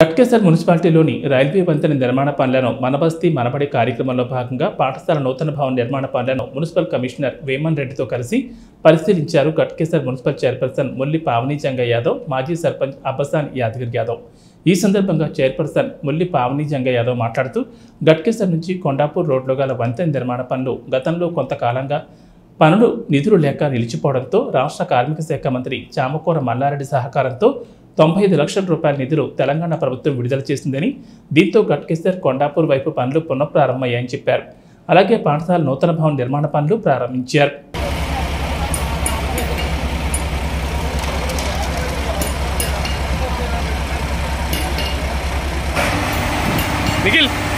Ghatkesar మున్సిపాలిటీలోని railway వంతెన నిర్మాణ పనులను మనబస్తీ మనబడి కార్యక్రమంలో భాగంగా పాఠశాల నూతన భవన నిర్మాణ పనులను మున్సిపల్ కమిషనర్ వేమన్ రెడ్డితో కలిసి పరిశీలించారు గట్కేసర్ మున్సిపల్ చైర్పర్సన్ ముల్లి పావని జంగ యాదవ్ మాజీ సర్పంచ్ అబ్బసాన్ యాదగిరి యాదవ్ ఈ సందర్భంగా చైర్పర్సన్ ముల్లి పావని జంగ యాదవ్ మాట్లాడుతూ గట్కేసర్ నుంచి కొండాపూర్ రోడ్లో గల వంతెన నిర్మాణ పనులు గతంలో కొంతకాలంగా పనులు నిధులు లేక నిలిచిపోవడంతో రాష్ట్ర కార్మిక శాఖ మంత్రి చామకూర మల్లారెడ్డి సహకారంతో తొంభై ఐదు లక్షల రూపాయల నిధులు తెలంగాణ ప్రభుత్వం విడుదల చేసిందని దీంతో గట్కేసర్ కొండాపూర్ వైపు పనులు పునఃప్రారంభమయ్యాయని చెప్పారు అలాగే పాఠశాల నూతన భవన నిర్మాణ పనులు ప్రారంభించారు నిఖిల్